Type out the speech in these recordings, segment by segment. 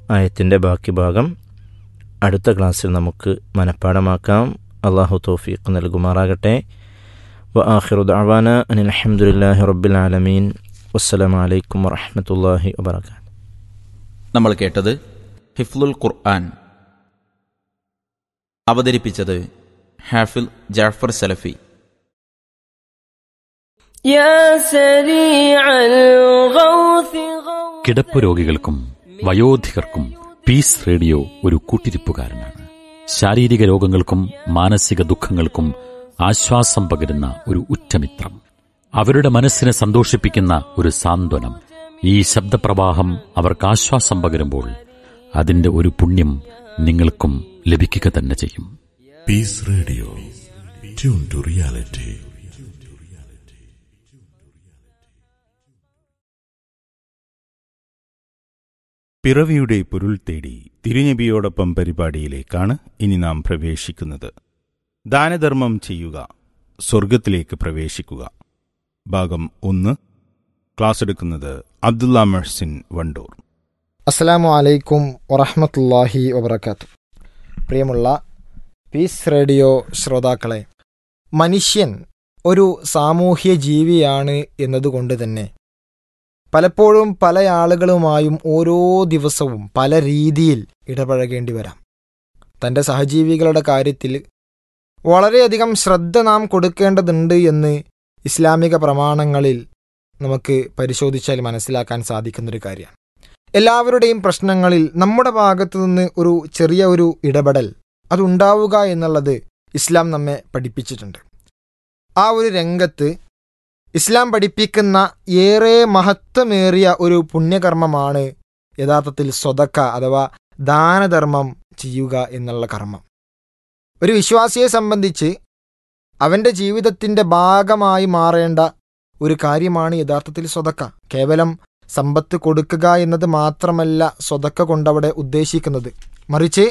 ആയത്തിൻ്റെ ബാക്കി ഭാഗം അടുത്ത ക്ലാസ്സിൽ നമുക്ക് മനഃപ്പാടമാക്കാം അള്ളാഹു തൗഫീഖ് നൽകുമാറാകട്ടെ വ ആഖിറു ദഅവാന അനിൽ അൽഹംദുലില്ലാഹി റബ്ബിൽ ആലമീൻ വസ്സലാമു അലൈക്കും വറഹ്മത്തുള്ളാഹി വബറകാതുഹു നമ്മൾ കേട്ടത് ഹിഫ്ലുൽ ഖുർആൻ അവതരിപ്പിച്ചത് ഹാഫിൽ ജാഫർ സലഫി يا سريع الغوث غوث കിടപ്പ് രോഗികൾക്കും വയോധികർക്കും പീസ് റേഡിയോ ഒരു കൂട്ടിരിപ്പുകാരനാണ് ശാരീരിക രോഗങ്ങൾക്കും മാനസിക ദുഃഖങ്ങൾക്കും ആശ്വാസം പകരുന്ന ഒരു ഉറ്റമിത്രം അവരുടെ മനസ്സിനെ സന്തോഷിപ്പിക്കുന്ന ഒരു സാന്ത്വനം ഈ ശബ്ദപ്രവാഹം അവർക്ക് ആശ്വാസം പകരുമ്പോൾ അതിന്റെ ഒരു പുണ്യം നിങ്ങൾക്കും ലഭിക്കുക തന്നെ ചെയ്യും Peace Radio. Tune to reality. പിറവിയുടെ പൊരുൾ തേടി തിരുനബിയോടൊപ്പം പരിപാടിയിലേക്കാണ് ഇനി നാം പ്രവേശിക്കുന്നത് ദാനധർമ്മം ചെയ്യുക സ്വർഗത്തിലേക്ക് പ്രവേശിക്കുക ഭാഗം ഒന്ന് ക്ലാസ് എടുക്കുന്നത് അബ്ദുള്ള മെഹ്സിൻ വണ്ടൂർ അസ്സലാമു അലൈക്കും വറഹമത്തല്ലാഹി വബർക്കാത്തു പ്രിയമുള്ള പീസ് റേഡിയോ ശ്രോതാക്കളെ മനുഷ്യൻ ഒരു സാമൂഹ്യ ജീവിയാണ് എന്നതുകൊണ്ട് തന്നെ പലപ്പോഴും പല ആളുകളുമായും ഓരോ ദിവസവും പല രീതിയിൽ ഇടപഴകേണ്ടി വരാം തൻ്റെ സഹജീവികളുടെ കാര്യത്തിൽ വളരെയധികം ശ്രദ്ധ നാം കൊടുക്കേണ്ടതുണ്ട് എന്ന് ഇസ്ലാമിക പ്രമാണങ്ങളിൽ നമുക്ക് പരിശോധിച്ചാൽ മനസ്സിലാക്കാൻ സാധിക്കുന്നൊരു കാര്യമാണ് എല്ലാവരുടെയും പ്രശ്നങ്ങളിൽ നമ്മുടെ ഭാഗത്തു നിന്ന് ഒരു ചെറിയ ഒരു ഇടപെടൽ അതുണ്ടാവുക എന്നുള്ളത് ഇസ്ലാം നമ്മെ പഠിപ്പിച്ചിട്ടുണ്ട് ആ ഒരു രംഗത്ത് ഇസ്ലാം പഠിപ്പിക്കുന്ന ഏറെ മഹത്വമേറിയ ഒരു പുണ്യകർമ്മമാണ് യഥാർത്ഥത്തിൽ സ്വതക്ക അഥവാ ദാനധർമ്മം ചെയ്യുക എന്നുള്ള കർമ്മം ഒരു വിശ്വാസിയെ സംബന്ധിച്ച് അവൻ്റെ ജീവിതത്തിൻ്റെ ഭാഗമായി മാറേണ്ട ഒരു കാര്യമാണ് യഥാർത്ഥത്തിൽ സ്വതക്ക കേവലം സമ്പത്ത് കൊടുക്കുക എന്നത് മാത്രമല്ല സ്വതക്ക കൊണ്ടവിടെ ഉദ്ദേശിക്കുന്നത് മറിച്ച്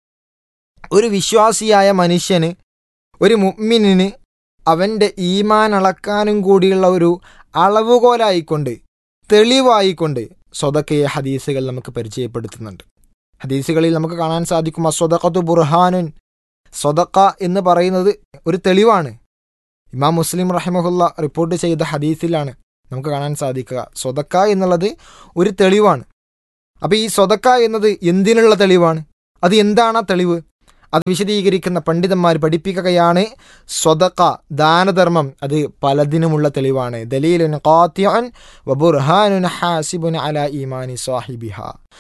ഒരു വിശ്വാസിയായ മനുഷ്യന് ഒരു മുഅ്മിനിന് അവൻ്റെ ഈമാൻ അളക്കാനും കൂടിയുള്ള ഒരു അളവുകോലായിക്കൊണ്ട് തെളിവായിക്കൊണ്ട് സ്വതക്കയെ ഹദീസുകൾ നമുക്ക് പരിചയപ്പെടുത്തുന്നുണ്ട് ഹദീസുകളിൽ നമുക്ക് കാണാൻ സാധിക്കും അസ്വതക്കത്തു ബുർഹാനുൻ സ്വതക്ക എന്ന് പറയുന്നത് ഒരു തെളിവാണ് ഇമാം മുസ്ലിം റഹിമഹുല്ല റിപ്പോർട്ട് ചെയ്ത ഹദീസിലാണ് നമുക്ക് കാണാൻ സാധിക്കുക സ്വതക്ക എന്നുള്ളത് ഒരു തെളിവാണ് അപ്പോൾ ഈ സ്വതക്ക എന്നത് എന്തിനുള്ള തെളിവാണ് അത് എന്താണ് ആ തെളിവ് അത് വിശദീകരിക്കുന്ന പണ്ഡിതന്മാർ പഠിപ്പിക്കുകയാണ് സ്വതക്ക ദാനധർമ്മം അത് പലതിനുമുള്ള തെളിവാണ് ദലീലുൻ ഖാത്തിഅൻ വബുർഹാനുൻ ഹാസിബുൻ അല ഈമാനി സാഹിബിഹ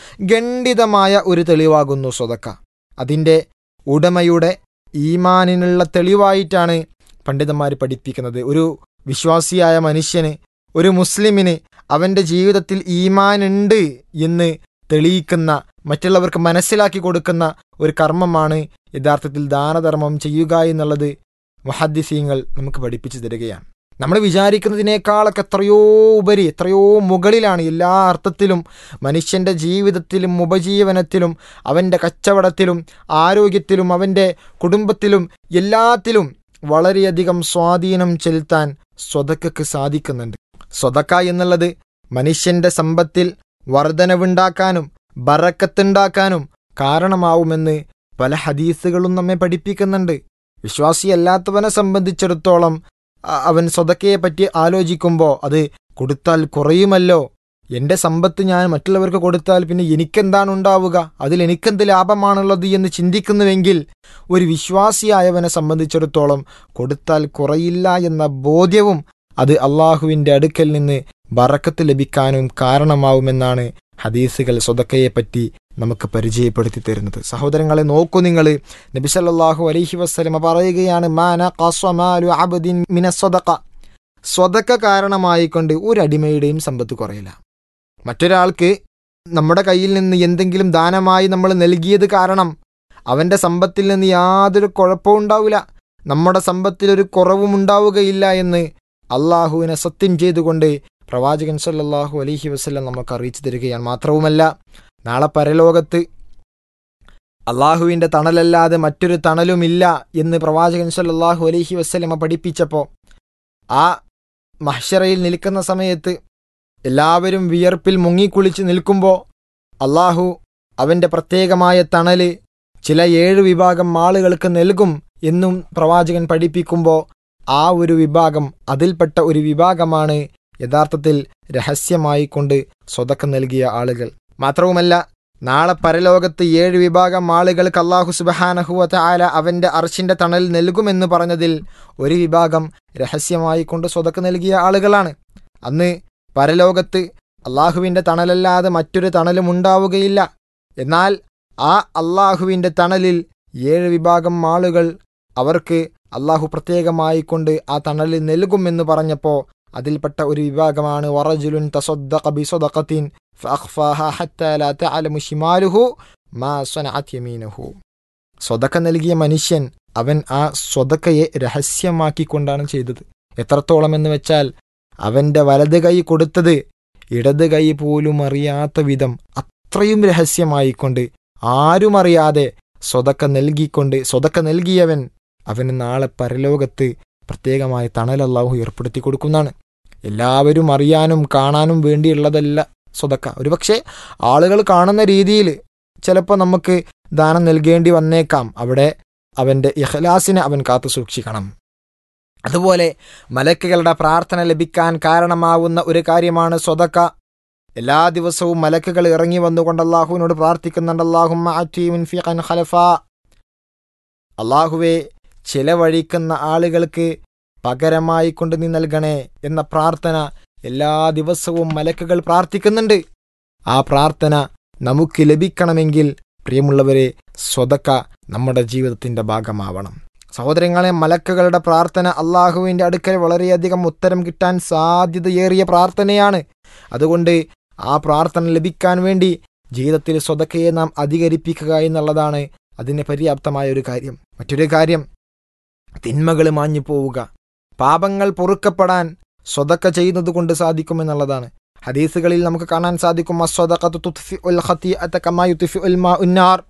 ഖണ്ഡിതമായ ഒരു തെളിവാകുന്നു സ്വതക്ക അതിൻ്റെ ഉടമയുടെ ഈമാനിനുള്ള തെളിവായിട്ടാണ് പണ്ഡിതന്മാർ പഠിപ്പിക്കുന്നത് ഒരു വിശ്വാസിയായ മനുഷ്യന് ഒരു മുസ്ലിമിന് അവൻ്റെ ജീവിതത്തിൽ ഈമാനുണ്ട് എന്ന് തെളിയിക്കുന്ന മറ്റുള്ളവർക്ക് മനസ്സിലാക്കി കൊടുക്കുന്ന ഒരു കർമ്മമാണ് യഥാർത്ഥത്തിൽ ദാനധർമ്മം ചെയ്യുക എന്നുള്ളത് മുഹദ്ദിസീങ്ങൾ നമുക്ക് പഠിപ്പിച്ചു തരികയാണ് നമ്മൾ വിചാരിക്കുന്നതിനേക്കാളൊക്കെ എത്രയോ ഉപരി എത്രയോ മുകളിലാണ് എല്ലാ അർത്ഥത്തിലും മനുഷ്യൻ്റെ ജീവിതത്തിലും ഉപജീവനത്തിലും അവൻ്റെ കച്ചവടത്തിലും ആരോഗ്യത്തിലും അവൻ്റെ കുടുംബത്തിലും എല്ലാത്തിലും വളരെയധികം സ്വാധീനം ചെലുത്താൻ സ്വതക്കക്ക് സാധിക്കുന്നുണ്ട് സ്വതക്ക എന്നുള്ളത് മനുഷ്യൻ്റെ സമ്പത്തിൽ വർധനവുണ്ടാക്കാനും ബറക്കത്തുണ്ടാക്കാനും കാരണമാവുമെന്ന് പല ഹദീസുകളും നമ്മെ പഠിപ്പിക്കുന്നുണ്ട് വിശ്വാസിയല്ലാത്തവനെ സംബന്ധിച്ചിടത്തോളം അ- അവൻ സ്വതക്കയെ പറ്റി ആലോചിക്കുമ്പോൾ അത് കൊടുത്താൽ കുറയുമല്ലോ എൻ്റെ സമ്പത്ത് ഞാൻ മറ്റുള്ളവർക്ക് കൊടുത്താൽ പിന്നെ എനിക്കെന്താണ് ഉണ്ടാവുക അതിൽ എനിക്കെന്ത് ലാഭമാണുള്ളത് എന്ന് ചിന്തിക്കുന്നുവെങ്കിൽ ഒരു വിശ്വാസിയായവനെ സംബന്ധിച്ചിടത്തോളം കൊടുത്താൽ കുറയില്ല എന്ന ബോധ്യവും അത് അള്ളാഹുവിൻ്റെ അടുക്കൽ നിന്ന് ബറക്കത്ത് ലഭിക്കാനും കാരണമാവുമെന്നാണ് ഹദീസുകൾ സ്വതക്കയെപ്പറ്റി നമുക്ക് പരിചയപ്പെടുത്തി തരുന്നത് സഹോദരങ്ങളെ നോക്കൂ നിങ്ങൾ നബി സല്ലല്ലാഹു അലൈഹി വസ്ലമ പറയുകയാണ് മാന ഖസ്വമാലു അബ്ദിൻ മിന സ്വതക്ക സ്വതക്ക കാരണമായിക്കൊണ്ട് ഒരു അടിമയുടെയും സമ്പത്ത് കുറയില്ല മറ്റൊരാൾക്ക് നമ്മുടെ കയ്യിൽ നിന്ന് എന്തെങ്കിലും ദാനമായി നമ്മൾ നൽകിയത് കാരണം അവൻ്റെ സമ്പത്തിൽ നിന്ന് യാതൊരു കുഴപ്പവും ഉണ്ടാവില്ല നമ്മുടെ സമ്പത്തിൽ ഒരു കുറവും ഉണ്ടാവുകയില്ല എന്ന് അള്ളാഹുവിനെ സത്യം ചെയ്തുകൊണ്ട് പ്രവാചകൻ സല്ലല്ലാഹു അലൈഹി വസല്ലം നമുക്ക് അറിയിച്ചു തരികയാണ് മാത്രവുമല്ല നാളെ പരലോകത്ത് അള്ളാഹുവിൻ്റെ തണലല്ലാതെ മറ്റൊരു തണലുമില്ല എന്ന് പ്രവാചകൻ സല്ലല്ലാഹു അലൈഹി വസല്ലമ പഠിപ്പിച്ചപ്പോൾ ആ മഹ്ഷറയിൽ നിൽക്കുന്ന സമയത്ത് എല്ലാവരും വിയർപ്പിൽ മുങ്ങിക്കുളിച്ച് നിൽക്കുമ്പോൾ അള്ളാഹു അവൻ്റെ പ്രത്യേകമായ തണല് ചില ഏഴ് വിഭാഗം ആളുകൾക്ക് നൽകും എന്നും പ്രവാചകൻ പഠിപ്പിക്കുമ്പോൾ ആ ഒരു വിഭാഗം അതിൽപ്പെട്ട ഒരു വിഭാഗമാണ് യഥാർത്ഥത്തിൽ രഹസ്യമായി കൊണ്ട് സ്വതക്ക നൽകിയ ആളുകൾ മാത്രവുമല്ല നാളെ പരലോകത്ത് ഏഴ് വിഭാഗം ആളുകൾക്ക് അള്ളാഹു സുബഹാനഹുവത്ത ആല അവൻ്റെ അർഷിൻ്റെ തണൽ നൽകുമെന്ന് പറഞ്ഞതിൽ ഒരു വിഭാഗം രഹസ്യമായി കൊണ്ട് സ്വതക്ക നൽകിയ ആളുകളാണ് അന്ന് പരലോകത്ത് അള്ളാഹുവിൻ്റെ തണലല്ലാതെ മറ്റൊരു തണലും ഉണ്ടാവുകയില്ല എന്നാൽ ആ അള്ളാഹുവിൻ്റെ തണലിൽ ഏഴ് വിഭാഗം ആളുകൾ അവർക്ക് അള്ളാഹു പ്രത്യേകമായി കൊണ്ട് ആ തണലിൽ നൽകുമെന്ന് പറഞ്ഞപ്പോൾ അതിൽപ്പെട്ട ഒരു വിഭാഗമാണ് വറജുലുൻ തസദ്ദഖ ബിസദഖത്തിൻ ഫഅഖ്ഫാഹ ഹത്താ ലാ തഅലമു ശിമാലുഹു മാ സ്വനഅത് യമീനുഹു സ്വതക്ക നൽകിയ മനുഷ്യൻ അവൻ ആ സ്വതക്കയെ രഹസ്യമാക്കിക്കൊണ്ടാണ് ചെയ്തത് എത്രത്തോളം എന്ന് വെച്ചാൽ അവൻ്റെ വലത് കൈ കൊടുത്തത് ഇടത് കൈ പോലും അറിയാത്ത വിധം അത്രയും രഹസ്യമായിക്കൊണ്ട് ആരും അറിയാതെ സ്വതക്ക നൽകിക്കൊണ്ട് സ്വതക്ക നൽകിയവൻ അവന് നാളെ പരലോകത്ത് പ്രത്യേകമായ തണൽ അള്ളാഹു ഏർപ്പെടുത്തി കൊടുക്കുന്നതാണ് എല്ലാവരും അറിയാനും കാണാനും വേണ്ടിയുള്ളതല്ല സ്വതക്ക ഒരുപക്ഷെ ആളുകൾ കാണുന്ന രീതിയിൽ ചിലപ്പോൾ നമുക്ക് ദാനം നൽകേണ്ടി വന്നേക്കാം അവിടെ അവൻ്റെ ഇഖ്ലാസിനെ അവൻ കാത്തു സൂക്ഷിക്കണം അതുപോലെ മലക്കുകളുടെ പ്രാർത്ഥന ലഭിക്കാൻ കാരണമാവുന്ന ഒരു കാര്യമാണ് സ്വതക്ക എല്ലാ ദിവസവും മലക്കുകൾ ഇറങ്ങി വന്നുകൊണ്ട് അള്ളാഹുവിനോട് പ്രാർത്ഥിക്കുന്നുണ്ട് അള്ളാഹുമ്മ ഖലഫ അള്ളാഹുവെ ചിലവഴിക്കുന്ന ആളുകൾക്ക് പകരമായി കൊണ്ട് നീ നൽകണേ എന്ന പ്രാർത്ഥന എല്ലാ ദിവസവും മലക്കുകൾ പ്രാർത്ഥിക്കുന്നുണ്ട് ആ പ്രാർത്ഥന നമുക്ക് ലഭിക്കണമെങ്കിൽ പ്രിയമുള്ളവരെ സ്വതക്ക നമ്മുടെ ജീവിതത്തിന്റെ ഭാഗമാവണം സഹോദരങ്ങളെ മലക്കുകളുടെ പ്രാർത്ഥന അള്ളാഹുവിൻ്റെ അടുക്കൽ വളരെയധികം ഉത്തരം കിട്ടാൻ സാധ്യതയേറിയ പ്രാർത്ഥനയാണ് അതുകൊണ്ട് ആ പ്രാർത്ഥന ലഭിക്കാൻ വേണ്ടി ജീവിതത്തിൽ സ്വതക്കയെ നാം അധികരിപ്പിക്കുക എന്നുള്ളതാണ് അതിന് പര്യാപ്തമായ ഒരു കാര്യം മറ്റൊരു കാര്യം തിന്മകൾ മാഞ്ഞു പോവുക പാപങ്ങൾ പൊറുക്കപ്പെടാൻ സ്വതക്ക ചെയ്യുന്നത് കൊണ്ട് സാധിക്കുമെന്നുള്ളതാണ് ഹദീസുകളിൽ നമുക്ക് കാണാൻ സാധിക്കും അസ്വദഖത്തു തുത്ഫിഉൽ ഖതീഅത കമാ യുത്ഫിഉൽ മാഉ നാർ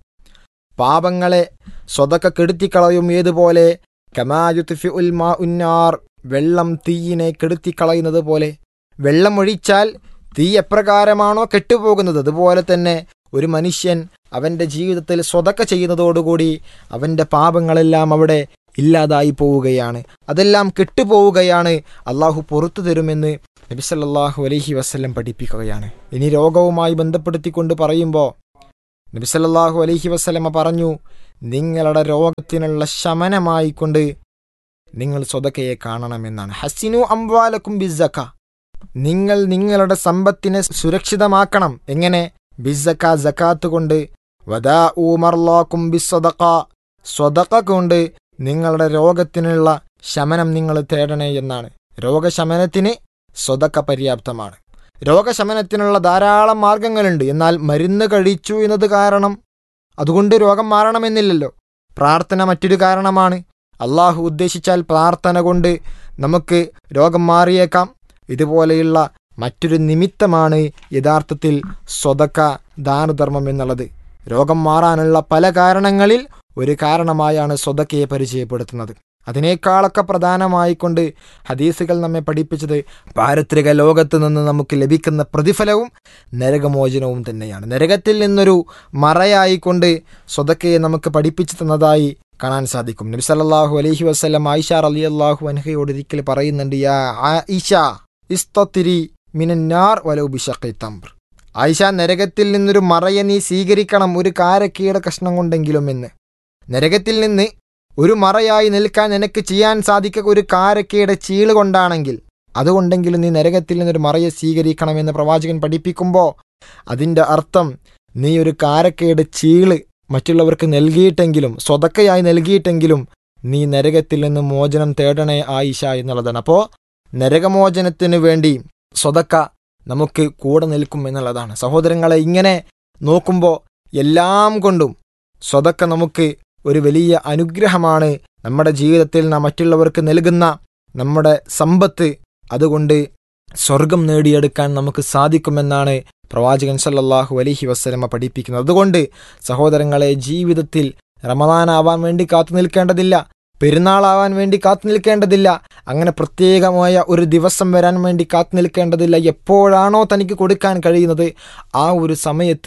പാപങ്ങളെ സ്വതക്ക കെടുത്തിക്കളയും ഏതുപോലെ കമാ യുത്ഫിഉൽ മാഉ നാർ വെള്ളം തീയിനെ കെടുത്തിക്കളയുന്നത് പോലെ വെള്ളം ഒഴിച്ചാൽ തീ എപ്രകാരമാണോ കെട്ടുപോകുന്നത് അതുപോലെ തന്നെ ഒരു മനുഷ്യൻ അവൻ്റെ ജീവിതത്തിൽ സ്വതക്ക ചെയ്യുന്നതോടുകൂടി അവൻ്റെ പാപങ്ങളെല്ലാം അവിടെ ഇല്ലാതായി പോവുകയാണ് അതെല്ലാം കെട്ടുപോവുകയാണ് അള്ളാഹു പുറത്തു തരുമെന്ന് നബിസല്ലാഹു അലഹി വസ്ല്ലം പഠിപ്പിക്കുകയാണ് ഇനി രോഗവുമായി ബന്ധപ്പെടുത്തിക്കൊണ്ട് പറയുമ്പോൾ നബിസല്ലാഹു അലഹി വസ്ലമ പറഞ്ഞു നിങ്ങളുടെ രോഗത്തിനുള്ള ശമനമായിക്കൊണ്ട് നിങ്ങൾ സ്വതക്കയെ കാണണമെന്നാണ് ഹസിനു അംവാലക്കും ബിസക്ക നിങ്ങൾ നിങ്ങളുടെ സമ്പത്തിനെ സുരക്ഷിതമാക്കണം എങ്ങനെ ബിസക്ക ജക്കാത്ത് കൊണ്ട് വദാ ഊമർലാക്കും ബിസ്വതക്ക സ്വതക്ക കൊണ്ട് നിങ്ങളുടെ രോഗത്തിനുള്ള ശമനം നിങ്ങൾ തേടണേ എന്നാണ് രോഗശമനത്തിന് സ്വതക്ക പര്യാപ്തമാണ് രോഗശമനത്തിനുള്ള ധാരാളം മാർഗങ്ങളുണ്ട് എന്നാൽ മരുന്ന് കഴിച്ചു എന്നത് കാരണം അതുകൊണ്ട് രോഗം മാറണമെന്നില്ലല്ലോ പ്രാർത്ഥന മറ്റൊരു കാരണമാണ് അള്ളാഹു ഉദ്ദേശിച്ചാൽ പ്രാർത്ഥന കൊണ്ട് നമുക്ക് രോഗം മാറിയേക്കാം ഇതുപോലെയുള്ള മറ്റൊരു നിമിത്തമാണ് യഥാർത്ഥത്തിൽ സ്വതക്ക ദാനധർമ്മം എന്നുള്ളത് രോഗം മാറാനുള്ള പല കാരണങ്ങളിൽ ഒരു കാരണമായാണ് സ്വതക്കയെ പരിചയപ്പെടുത്തുന്നത് അതിനേക്കാളൊക്കെ പ്രധാനമായിക്കൊണ്ട് ഹദീസുകൾ നമ്മെ പഠിപ്പിച്ചത് പാരത്രിക ലോകത്ത് നിന്ന് നമുക്ക് ലഭിക്കുന്ന പ്രതിഫലവും നരകമോചനവും തന്നെയാണ് നരകത്തിൽ നിന്നൊരു മറയായിക്കൊണ്ട് സ്വതക്കയെ നമുക്ക് പഠിപ്പിച്ചു തന്നതായി കാണാൻ സാധിക്കും നബി സല്ലല്ലാഹു അലൈഹി വസല്ലം ആയിഷ അലി അള്ളാഹു അൻഹയോട് ഒരിക്കൽ പറയുന്നുണ്ട് യാ ആയിഷ ഇസ്തത്തിരി മിനന്നാർ വലൗ ബിഷഖി തംർ ആയിഷ നരകത്തിൽ നിന്നൊരു മറയെ നീ സ്വീകരിക്കണം ഒരു കാരക്കയുടെ കഷ്ണം കൊണ്ടെങ്കിലും എന്ന് നരകത്തിൽ നിന്ന് ഒരു മറയായി നിൽക്കാൻ നിനക്ക് ചെയ്യാൻ സാധിക്കുക ഒരു കാരക്കയുടെ ചീള് കൊണ്ടാണെങ്കിൽ അതുകൊണ്ടെങ്കിലും നീ നരകത്തിൽ നിന്നൊരു മറയെ സ്വീകരിക്കണമെന്ന് പ്രവാചകൻ പഠിപ്പിക്കുമ്പോൾ അതിൻ്റെ അർത്ഥം നീ ഒരു കാരക്കയുടെ ചീള് മറ്റുള്ളവർക്ക് നൽകിയിട്ടെങ്കിലും സ്വതക്കയായി നൽകിയിട്ടെങ്കിലും നീ നരകത്തിൽ നിന്ന് മോചനം തേടണേ ആയിഷ എന്നുള്ളതാണ് അപ്പോൾ നരകമോചനത്തിന് വേണ്ടി സ്വതക്ക നമുക്ക് കൂടെ നിൽക്കും എന്നുള്ളതാണ് സഹോദരങ്ങളെ ഇങ്ങനെ നോക്കുമ്പോൾ എല്ലാം കൊണ്ടും സ്വതക്ക നമുക്ക് ഒരു വലിയ അനുഗ്രഹമാണ് നമ്മുടെ ജീവിതത്തിൽ നാം മറ്റുള്ളവർക്ക് നൽകുന്ന നമ്മുടെ സമ്പത്ത് അതുകൊണ്ട് സ്വർഗം നേടിയെടുക്കാൻ നമുക്ക് സാധിക്കുമെന്നാണ് പ്രവാചകൻ സല്ലല്ലാഹു അലൈഹി വസ്ലമ പഠിപ്പിക്കുന്നത് അതുകൊണ്ട് സഹോദരങ്ങളെ ജീവിതത്തിൽ റമദാനാവാൻ വേണ്ടി കാത്തു നിൽക്കേണ്ടതില്ല പെരുന്നാളാവാൻ വേണ്ടി കാത്തു നിൽക്കേണ്ടതില്ല അങ്ങനെ പ്രത്യേകമായ ഒരു ദിവസം വരാൻ വേണ്ടി കാത്തു നിൽക്കേണ്ടതില്ല എപ്പോഴാണോ തനിക്ക് കൊടുക്കാൻ കഴിയുന്നത് ആ ഒരു സമയത്ത്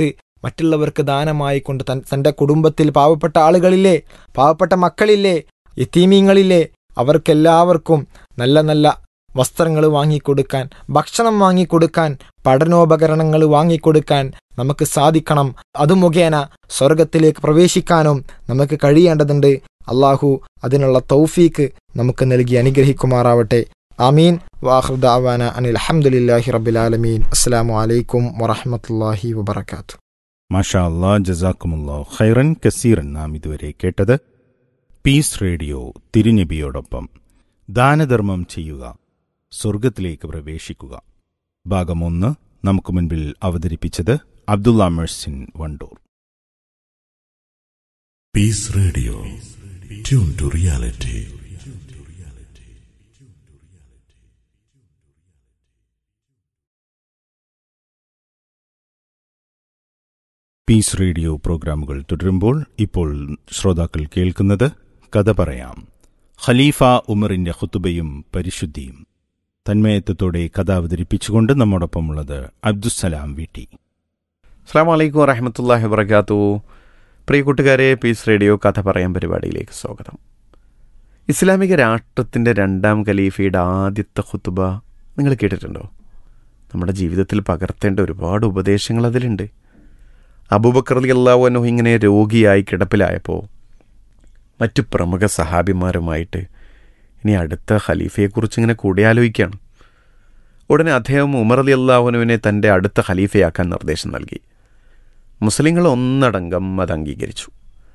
മറ്റുള്ളവർക്ക് ദാനമായി കൊണ്ട് തൻ തൻ്റെ കുടുംബത്തിൽ പാവപ്പെട്ട ആളുകളില്ലേ പാവപ്പെട്ട മക്കളില്ലേ യത്തീമീങ്ങളില്ലേ അവർക്കെല്ലാവർക്കും നല്ല നല്ല വസ്ത്രങ്ങൾ വാങ്ങിക്കൊടുക്കാൻ ഭക്ഷണം വാങ്ങിക്കൊടുക്കാൻ പഠനോപകരണങ്ങൾ വാങ്ങിക്കൊടുക്കാൻ നമുക്ക് സാധിക്കണം അത് മുഖേന സ്വർഗത്തിലേക്ക് പ്രവേശിക്കാനും നമുക്ക് കഴിയേണ്ടതുണ്ട് അള്ളാഹു അതിനുള്ള തൗഫീക്ക് നമുക്ക് നൽകി അനുഗ്രഹിക്കുമാറാവട്ടെ ആമീൻ വാഹൃദാവാന അനിൽ അഹമ്മദില്ലാഹി റബിലാലമീൻ അസ്സാം വലൈക്കും വറഹമത്തല്ലാഹി വബർക്കാത്തു മാഷാ അല്ലാ ജസാക്കുമുല്ലാ ഖൈറൻ കസീറൻ നാം ഇതുവരെ കേട്ടത് പീസ് റേഡിയോ തിരുനബിയോടൊപ്പം ദാനധർമ്മം ചെയ്യുക സ്വർഗത്തിലേക്ക് പ്രവേശിക്കുക ഭാഗം ഒന്ന് നമുക്ക് മുൻപിൽ അവതരിപ്പിച്ചത് അബ്ദുള്ള മെഴ്സിൻ Wandoor Peace Radio. Tune to reality. Peace radio പ്രോഗ്രാമുകൾ തുടരുമ്പോൾ ഇപ്പോൾ ശ്രോതാക്കൾ കേൾക്കുന്നത് കഥ പറയാം ഖലീഫ ഉമറിന്റെ ഹുത്തുബയും പരിശുദ്ധിയും തന്മയത്വത്തോടെ കഥ അവതരിപ്പിച്ചുകൊണ്ട് നമ്മോടൊപ്പമുള്ളത് അബ്ദുസലാം വീട്ടി അസ്സാം വലൈക്കും വറഹമത്തല്ലാഹി വബർക്കാത്തു പ്രിയ കൂട്ടുകാരെ പീസ് റേഡിയോ കഥ പറയാൻ പരിപാടിയിലേക്ക് സ്വാഗതം ഇസ്ലാമിക രാഷ്ട്രത്തിൻ്റെ രണ്ടാം ഖലീഫയുടെ ആദ്യത്തെ ഖുത്തുബ നിങ്ങൾ കേട്ടിട്ടുണ്ടോ നമ്മുടെ ജീവിതത്തിൽ പകർത്തേണ്ട ഒരുപാട് ഉപദേശങ്ങൾ അതിലുണ്ട് അബൂബക്കർ അലി അള്ളാഹുനു ഇങ്ങനെ രോഗിയായി കിടപ്പിലായപ്പോൾ മറ്റു പ്രമുഖ സഹാബിമാരുമായിട്ട് ഇനി അടുത്ത ഖലീഫയെക്കുറിച്ച് ഇങ്ങനെ കൂടിയാലോചിക്കുകയാണ് ഉടനെ അദ്ദേഹം ഉമർ അലി അള്ളാഹുനുവിനെ തൻ്റെ അടുത്ത ഖലീഫയാക്കാൻ നിർദ്ദേശം നൽകി മുസ്ലിങ്ങൾ ഒന്നടങ്കം അത് അംഗീകരിച്ചു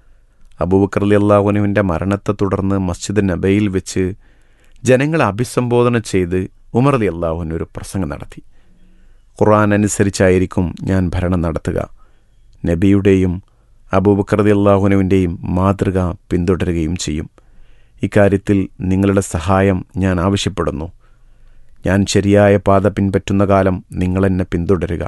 അബൂബക്കർ അലി അള്ളാഹുനുവിൻ്റെ മരണത്തെ തുടർന്ന് മസ്ജിദ് നബയിൽ വെച്ച് ജനങ്ങളെ അഭിസംബോധന ചെയ്ത് ഉമർ അലി അള്ളാഹുവിന് ഒരു പ്രസംഗം നടത്തി ഖുർആൻ അനുസരിച്ചായിരിക്കും ഞാൻ ഭരണം നടത്തുക നബിയുടെയും അബൂബക്കർ അലി അള്ളാഹുനുവിൻ്റെയും മാതൃക പിന്തുടരുകയും ചെയ്യും ഇക്കാര്യത്തിൽ നിങ്ങളുടെ സഹായം ഞാൻ ആവശ്യപ്പെടുന്നു ഞാൻ ശരിയായ പാത പിൻപറ്റുന്ന കാലം നിങ്ങളെന്നെ പിന്തുടരുക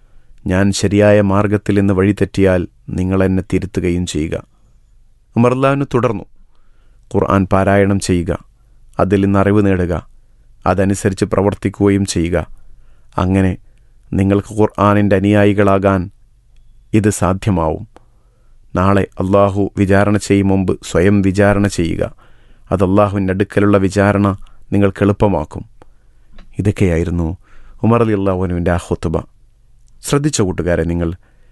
ഞാൻ ശരിയായ മാർഗത്തിൽ നിന്ന് വഴിതെറ്റിയാൽ നിങ്ങളെന്നെ തിരുത്തുകയും ചെയ്യുക ഉമർലാവിന് തുടർന്നു ഖുർആൻ പാരായണം ചെയ്യുക അതിൽ നിന്ന് അറിവ് നേടുക അതനുസരിച്ച് പ്രവർത്തിക്കുകയും ചെയ്യുക അങ്ങനെ നിങ്ങൾക്ക് ഖുർആാനിൻ്റെ അനുയായികളാകാൻ ഇത് സാധ്യമാവും നാളെ അള്ളാഹു വിചാരണ ചെയ്യും മുമ്പ് സ്വയം വിചാരണ ചെയ്യുക അത് അള്ളാഹുവിൻ്റെ അടുക്കലുള്ള വിചാരണ നിങ്ങൾക്ക് എളുപ്പമാക്കും ഇതൊക്കെയായിരുന്നു ഉമർ അലി അള്ളാഹുനുവിൻ്റെ ആ ഹുത്തുബ ശ്രദ്ധിച്ച കൂട്ടുകാരെ നിങ്ങൾ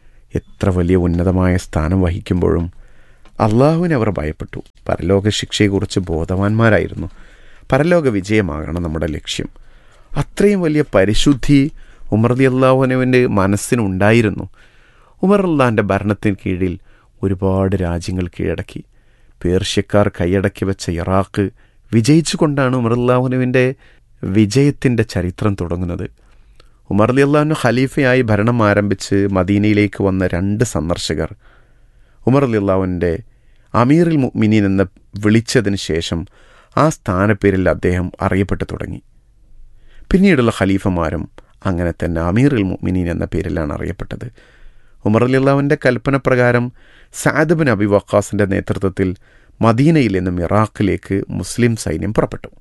എത്ര വലിയ ഉന്നതമായ സ്ഥാനം വഹിക്കുമ്പോഴും അള്ളാഹുവിനെ അവർ ഭയപ്പെട്ടു പരലോക ശിക്ഷയെക്കുറിച്ച് ബോധവാന്മാരായിരുന്നു പരലോക വിജയമാകണം നമ്മുടെ ലക്ഷ്യം അത്രയും വലിയ പരിശുദ്ധി ഉമർ അലി അള്ളാഹുനുവിൻ്റെ മനസ്സിനുണ്ടായിരുന്നു ഉമർ അള്ളാഹിൻ്റെ ഭരണത്തിന് കീഴിൽ ഒരുപാട് രാജ്യങ്ങൾ കീഴടക്കി പേർഷ്യക്കാർ കൈയടക്കി വെച്ച ഇറാഖ് വിജയിച്ചുകൊണ്ടാണ് ഉമർ അള്ളാഹുനുവിൻ്റെ വിജയത്തിൻ്റെ ചരിത്രം തുടങ്ങുന്നത് ഉമർ അലി അള്ളാഹുനു ഖലീഫയായി ഭരണം ആരംഭിച്ച് മദീനയിലേക്ക് വന്ന രണ്ട് സന്ദർശകർ ഉമർ അലി അള്ളാഹുവിൻ്റെ അമീറുൽ മുഅ്മിനീൻ എന്ന് വിളിച്ചതിന് ശേഷം ആ സ്ഥാനപ്പേരിൽ അദ്ദേഹം അറിയപ്പെട്ടു തുടങ്ങി പിന്നീടുള്ള ഖലീഫമാരും അങ്ങനെ തന്നെ അമീറുൽ മുഅ്മിനീൻ എന്ന പേരിലാണ് അറിയപ്പെട്ടത് ഉമർ അലി അള്ളാഹുവിൻ്റെ കൽപ്പന പ്രകാരം സാദ് ബിൻ അബി വക്കാസിൻ്റെ നേതൃത്വത്തിൽ മദീനയിൽ നിന്നും ഇറാഖിലേക്ക് മുസ്ലിം സൈന്യം പുറപ്പെട്ടു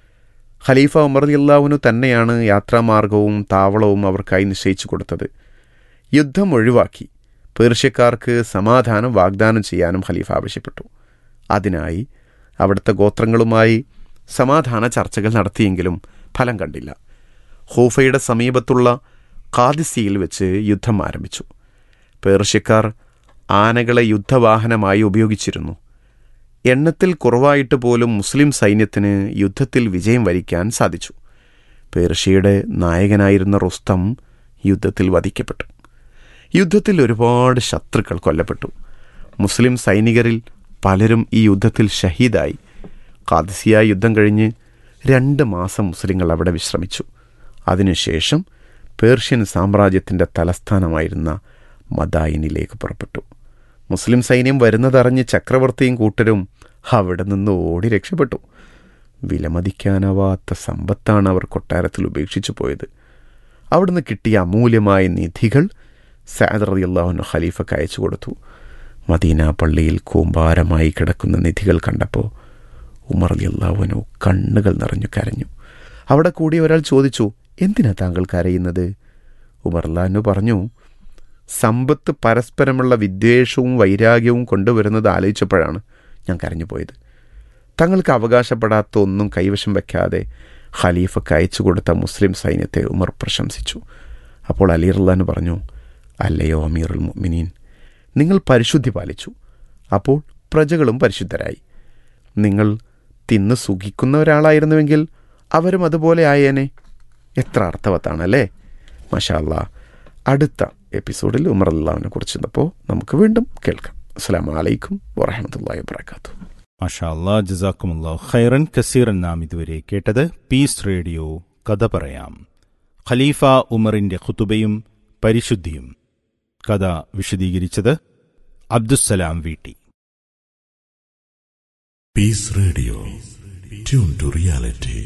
ഖലീഫ ഉമർ അള്ളാഹുവിനു തന്നെയാണ് യാത്രാമാർഗവും താവളവും അവർക്കായി നിശ്ചയിച്ചു കൊടുത്തത് യുദ്ധം ഒഴിവാക്കി പേർഷ്യക്കാർക്ക് സമാധാനം വാഗ്ദാനം ചെയ്യാനും ഖലീഫ ആവശ്യപ്പെട്ടു അതിനായി അവിടുത്തെ ഗോത്രങ്ങളുമായി സമാധാന ചർച്ചകൾ നടത്തിയെങ്കിലും ഫലം കണ്ടില്ല ഹൂഫയുടെ സമീപത്തുള്ള ഖാദിസിയിൽ വെച്ച് യുദ്ധം ആരംഭിച്ചു പേർഷ്യക്കാർ ആനകളെ യുദ്ധവാഹനമായി ഉപയോഗിച്ചിരുന്നു എണ്ണത്തിൽ കുറവായിട്ട് പോലും മുസ്ലിം സൈന്യത്തിന് യുദ്ധത്തിൽ വിജയം വരിക്കാൻ സാധിച്ചു പേർഷ്യയുടെ നായകനായിരുന്ന റുസ്തം യുദ്ധത്തിൽ വധിക്കപ്പെട്ടു യുദ്ധത്തിൽ ഒരുപാട് ശത്രുക്കൾ കൊല്ലപ്പെട്ടു മുസ്ലിം സൈനികരിൽ പലരും ഈ യുദ്ധത്തിൽ ഷഹീദായി കാദിസിയ യുദ്ധം കഴിഞ്ഞ് രണ്ട് മാസം മുസ്ലിങ്ങൾ അവിടെ വിശ്രമിച്ചു അതിനുശേഷം പേർഷ്യൻ സാമ്രാജ്യത്തിൻ്റെ തലസ്ഥാനമായിരുന്ന മദായിനിലേക്ക് പുറപ്പെട്ടു മുസ്ലിം സൈന്യം വരുന്നതറിഞ്ഞ് ചക്രവർത്തിയും കൂട്ടരും അവിടെ നിന്ന് ഓടി രക്ഷപ്പെട്ടു വിലമതിക്കാനാവാത്ത സമ്പത്താണ് അവർ കൊട്ടാരത്തിൽ ഉപേക്ഷിച്ചു പോയത് അവിടുന്ന് കിട്ടിയ അമൂല്യമായ നിധികൾ സാദർ അള്ളാഹുന് ഖലീഫക്ക് അയച്ചു കൊടുത്തു മദീന പള്ളിയിൽ കൂമ്പാരമായി കിടക്കുന്ന നിധികൾ കണ്ടപ്പോൾ ഉമർ അലി അള്ളാഹുവിനു കണ്ണുകൾ നിറഞ്ഞു കരഞ്ഞു അവിടെ കൂടി ഒരാൾ ചോദിച്ചു എന്തിനാ താങ്കൾ കരയുന്നത് ഉമർ അള്ളാഹുനു പറഞ്ഞു സമ്പത്ത് പരസ്പരമുള്ള വിദ്വേഷവും വൈരാഗ്യവും കൊണ്ടുവരുന്നത് ആലോചിച്ചപ്പോഴാണ് ഞാൻ കരഞ്ഞു പോയത് തങ്ങൾക്ക് അവകാശപ്പെടാത്ത ഒന്നും കൈവശം വയ്ക്കാതെ ഖലീഫക്ക് അയച്ചു കൊടുത്ത മുസ്ലിം സൈന്യത്തെ ഉമർ പ്രശംസിച്ചു അപ്പോൾ അലി റുല്ലാൻ പറഞ്ഞു അല്ലയോ അമീറുൽ മുഅ്മിനീൻ നിങ്ങൾ പരിശുദ്ധി പാലിച്ചു അപ്പോൾ പ്രജകളും പരിശുദ്ധരായി നിങ്ങൾ തിന്ന് സുഖിക്കുന്ന ഒരാളായിരുന്നുവെങ്കിൽ അവരും അതുപോലെ ആയേനെ എത്ര അർത്ഥവത്താണല്ലേ മഷാ അല്ലാ അടുത്ത എപ്പിസോഡിൽ ഉമർ അള്ളാവിനെ കുറിച്ച് ഇന്നപ്പോൾ നമുക്ക് വീണ്ടും കേൾക്കാം അസ്സാം വലൈക്കും വറഹമത്തല്ലാ വാത്തു മാഷാ അല്ലാ ജസാക്കുമുല്ലാ ഖൈറൻ കസീറൻ നാം ഇതുവരെ കേട്ടത് പീസ് റേഡിയോ കഥ പറയാം ഖലീഫ ഉമറിന്റെ ഖുതുബയും പരിശുദ്ധിയും കഥ വിശദീകരിച്ചത് അബ്ദുസ്സലാം വീട്ടി Peace Radio. Tune to reality.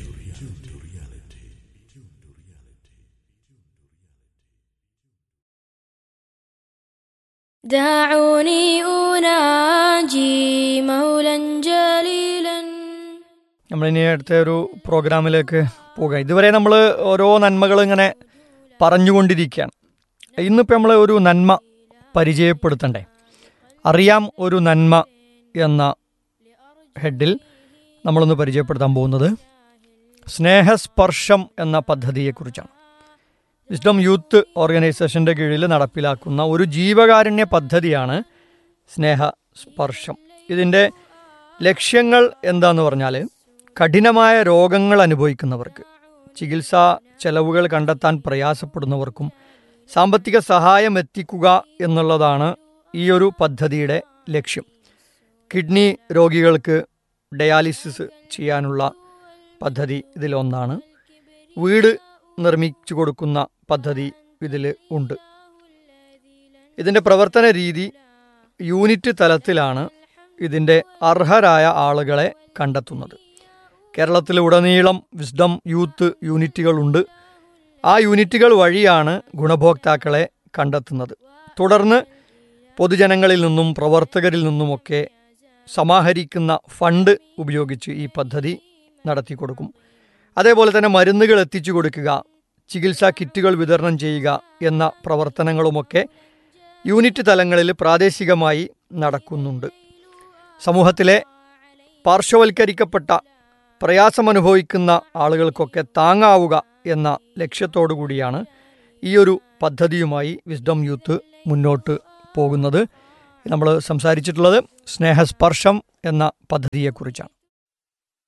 دعوني أناجي مولا جليلا നമ്മളിനി അടുത്ത ഒരു പ്രോഗ്രാമിലേക്ക് പോകാം ഇതുവരെ നമ്മൾ ഓരോ നന്മകൾ ഇങ്ങനെ പറഞ്ഞുകൊണ്ടിരിക്കുകയാണ് ഇന്നിപ്പോൾ നമ്മൾ ഒരു നന്മ പരിചയപ്പെടുത്തണ്ടേ അറിയാം ഒരു നന്മ എന്ന ഹെഡിൽ നമ്മളൊന്ന് പരിചയപ്പെടുത്താൻ പോകുന്നത് സ്നേഹസ്പർശം എന്ന പദ്ധതിയെക്കുറിച്ചാണ് വിസ്ഡം യൂത്ത് ഓർഗനൈസേഷൻ്റെ കീഴിൽ നടപ്പിലാക്കുന്ന ഒരു ജീവകാരുണ്യ പദ്ധതിയാണ് സ്നേഹസ്പർശം ഇതിൻ്റെ ലക്ഷ്യങ്ങൾ എന്താന്ന് പറഞ്ഞാൽ കഠിനമായ രോഗങ്ങൾ അനുഭവിക്കുന്നവർക്ക് ചികിത്സാ ചെലവുകൾ കണ്ടെത്താൻ പ്രയാസപ്പെടുന്നവർക്കും സാമ്പത്തിക സഹായം എത്തിക്കുക എന്നുള്ളതാണ് ഈ ഒരു പദ്ധതിയുടെ ലക്ഷ്യം കിഡ്നി രോഗികൾക്ക് ഡയാലിസിസ് ചെയ്യാനുള്ള പദ്ധതി ഇതിലൊന്നാണ് വീട് നിർമ്മിച്ചു കൊടുക്കുന്ന പദ്ധതി ഇതിൽ ഉണ്ട് ഇതിൻ്റെ പ്രവർത്തന രീതി യൂണിറ്റ് തലത്തിലാണ് ഇതിൻ്റെ അർഹരായ ആളുകളെ കണ്ടെത്തുന്നത് കേരളത്തിലുടനീളം വിസ്ഡം യൂത്ത് യൂണിറ്റുകളുണ്ട് ആ യൂണിറ്റുകൾ വഴിയാണ് ഗുണഭോക്താക്കളെ കണ്ടെത്തുന്നത് തുടർന്ന് പൊതുജനങ്ങളിൽ നിന്നും പ്രവർത്തകരിൽ നിന്നുമൊക്കെ സമാഹരിക്കുന്ന ഫണ്ട് ഉപയോഗിച്ച് ഈ പദ്ധതി നടത്തി കൊടുക്കും അതേപോലെ തന്നെ മരുന്നുകൾ എത്തിച്ചു കൊടുക്കുക ചികിത്സാ കിറ്റുകൾ വിതരണം ചെയ്യുക എന്ന പ്രവർത്തനങ്ങളുമൊക്കെ യൂണിറ്റ് തലങ്ങളിൽ പ്രാദേശികമായി നടക്കുന്നുണ്ട് സമൂഹത്തിലെ പാർശ്വവൽക്കരിക്കപ്പെട്ട പ്രയാസമനുഭവിക്കുന്ന ആളുകൾക്കൊക്കെ താങ്ങാവുക എന്ന ലക്ഷ്യത്തോടു കൂടിയാണ് ഈ ഒരു പദ്ധതിയുമായി വിസ്ഡം യൂത്ത് മുന്നോട്ട് പോകുന്നത് നമ്മൾ സംസാരിച്ചിട്ടുള്ളത് സ്നേഹസ്പർശം എന്ന പദ്ധതിയെക്കുറിച്ചാണ്